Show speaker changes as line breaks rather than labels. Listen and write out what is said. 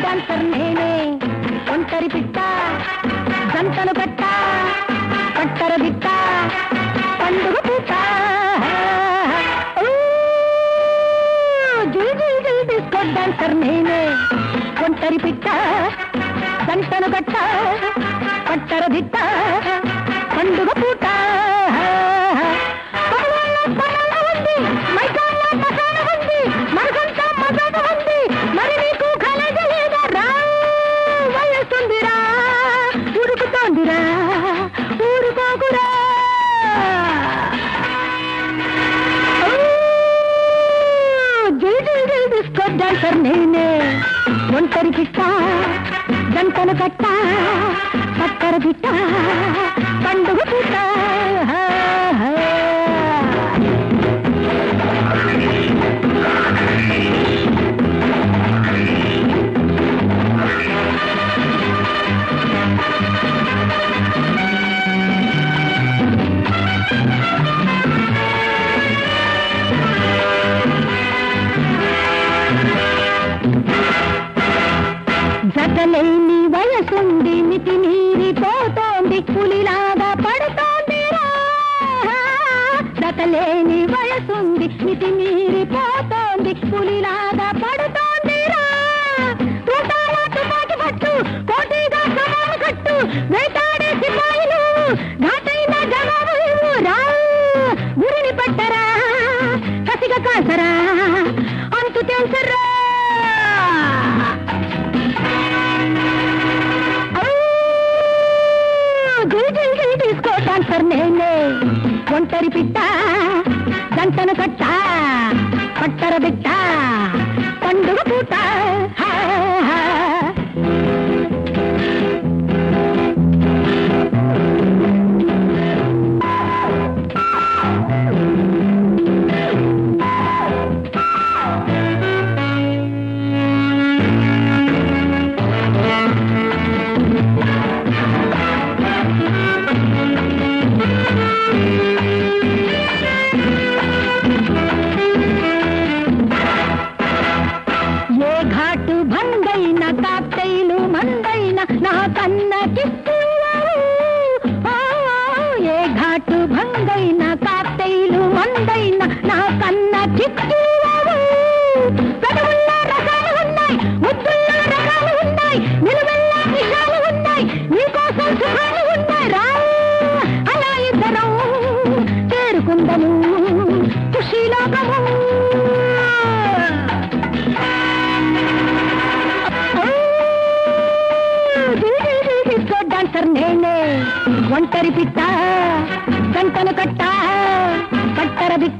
Dancer నేనే ఒంటరి పిట్ట జంటలు కట్ట పట్టర బిట్ట పండుగ పూట ఊ, జుల్ జుల్ జుల్ డిస్కో డాన్సర్ నేనే ఒంటరి పిట్ట జంటలు కట్ట పట్టర బిట్ట పండుగ పూట పగవాళ్ళ పగల ఉంది, మైకాళ్ళ మసాల ఉంది, మనసంతా మసాల ఉంది, మరి నీకు కలగ లేదా రా? వయసుందిరా, ఉరుకుతోందిరా, ఊరుకోకురా. ఓ, జిల్ జిల్ జిల్ డిస్కో డాన్సర్ నేనే ఒంటరి పిట్ట గంటలు కట్ట పక్కర పిట్ట పండుగ పుట్ట జతలేని వయసుంది మితి మీరిపోతోంది పులిలాగా పడుతోంది రా. జతలేని వయసుంది మితి మీరిపోతోంది పులిలాగా పడుతోంది రా. తూటాల తుపాకి పట్టు పోటీగా సవాలు కట్టు వేటాడే సిపాయిలు ఘాటైన జవాబు ఇవ్వు రా గురిని పట్టరా కసిగా కాసరా అంతు తెలుసరా తీసుకో డాన్సర్ నేనే ఒంటరి పిట్ట గంటను కట్ట పట్టర బిట్ట పండుగ పూట హా, హా. ఏ ఘాటు భంగైన కాక్టైలు మందైన నా కన్న కిక్కువావు. ఆ, ఏ ఘాటు భంగైన కాక్టైలు మందైన నా కన్న కిక్కువావు. పెదవుల్లో రకాలు ఉన్నాయి ముద్దుల్లో రకాలు ఉన్నాయి నిలువెల్లా విషాలు ఉన్నాయి నీకోసం సుఖాలు ఉన్నాయి రా అలా ఇద్దరం చేరుకుందము ఖుషీలోకము డాన్సర్ నేనే ఒంటరి పిట్ట గంటను కట్ట పట్టర బిట్ట